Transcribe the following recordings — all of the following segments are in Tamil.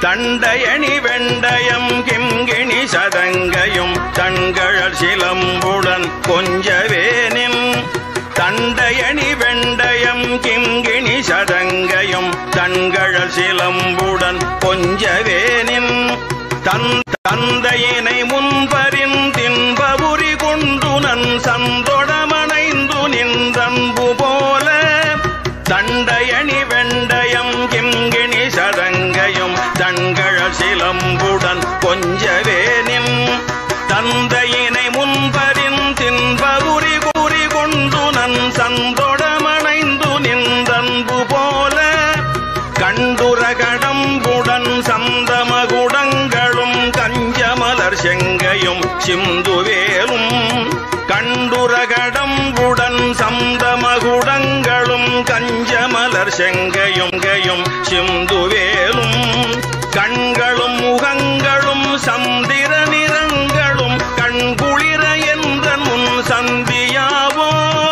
தண்டையணி வெண்டயம் கிங்கிணி சதங்கையும் தண்கழல் சிலம்புடன் கொஞ்சவேனின் தண்டையணி வெண்டயம் கிங்கிணி சதங்கையும் தண்கழல் சிலம்புடன் கொஞ்சவேனின் தன் தந்தையினை முன்பரின் தின்பபுரி கொண்டு நன் சந்தொடமனைந்து நின்றன்பு போல தண்டையணி வெண்டயம் கிங்கிணி சதங்கையும் தண்கழ சிலம்புடன் கொஞ்சவேனின் தந்தையினை முன்பரின் தின்பபுரி கூறி கொண்டு நன் சந்தொடமனைந்து நின்றன்பு போல கண்டுர கடம்புடன் சந்தமகுடங்களும் கஞ்சமலர் செங்கையும் சிந்துவேலும் கண்டுர கடம்புடன் சந்தமகுடங்களும் கஞ்சமலர் செங்கையும் கையும் சிந்துவேலும் கண்களும் முகங்களும் சந்திர நிறங்களும் கண்குளிர என்ற முன் சந்தியாவோ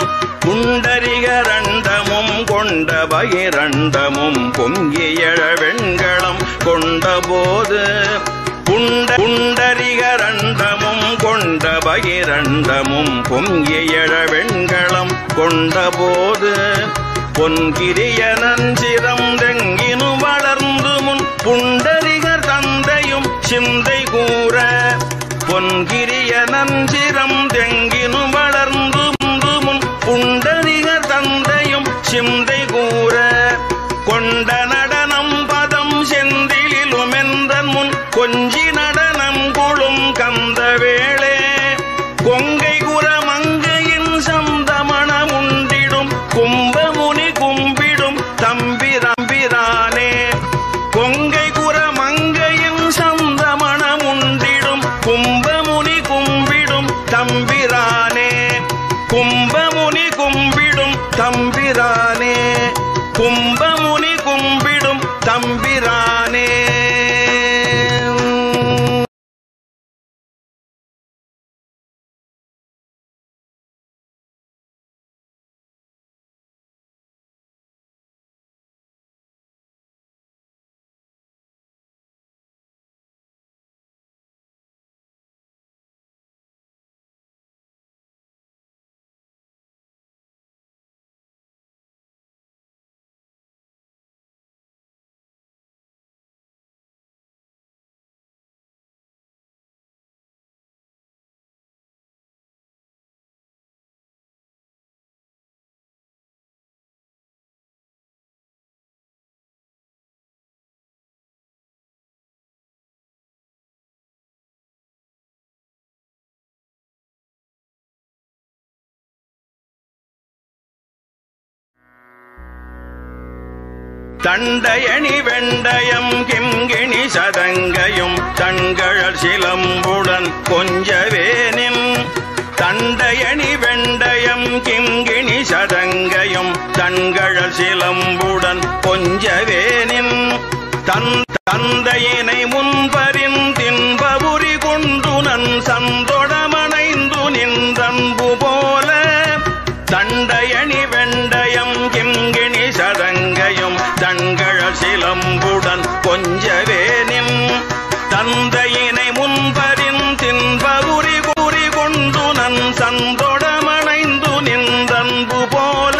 குண்டரிகரண்டமும் கொண்ட பகிரண்டமும் பொங்கியழ வெண்களம் கொண்டபோது குண்ட குண்டரிகரண்டமும் கொண்ட பகிரண்டமும் பொங்கியழ வெண்களம் கொண்டபோது பொன்கிரிய நஞ்சிரம் தெங்கினு வளர்ந்து முன் புண்டரிகர் தந்தையும் சிந்தை கூற பொன்கிரிய நஞ்சிரம் தெங்கினு வளர்ந்து முன் புண்டரிகர் தந்தையும் சிந்தை கூற கொண்ட நடனம் பதம் செந்திலும் என்றன் முன் கொஞ்சி நடனம் குழும் கந்த வேளே கொங்கை குரமங்கையின் சந்தமணம் உண்டிடும் கும்பமுனி கும்பிடும் தம்பிரம்பிரானே கொங்கை குரமங்கையின் சந்தமணம் உண்டிடும் கும்பமுனி கும்பிடும் தம்பிரானே கும்பமுனி கும்பிடும் தம்பிரானே கும்பமுனி கும்பிடும் தம்பிரானே தண்டையணி வெண்டயம் கிங்கிணி சதங்கையும் தண்கழல் சிலம்புடன் கொஞ்சவேனின் தண்டையணி வெண்டயம் கிங்கிணி சதங்கையும் தண்கழல் சிலம்புடன் கொஞ்சவேனின் தன் தந்தையினை முன்பரின் தின்பபுரி கொண்டு நன் சந்தொடமனைந்து நின்றன்பு போல தண்டையணி வெண்டயம் கிங்கிணி சதங்கையும் தண்கழ சிலம்புடன் கொஞ்சவேனின் தந்தையினை முன்பரின் தின்பகுரி கூறி கொண்டு நன் சந்தொடமனைந்து நின்றன்பு போல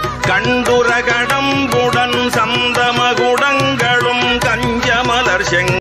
கண்டுர கடம்புடன் சந்தமகுடங்களும் கஞ்சமலர் செங்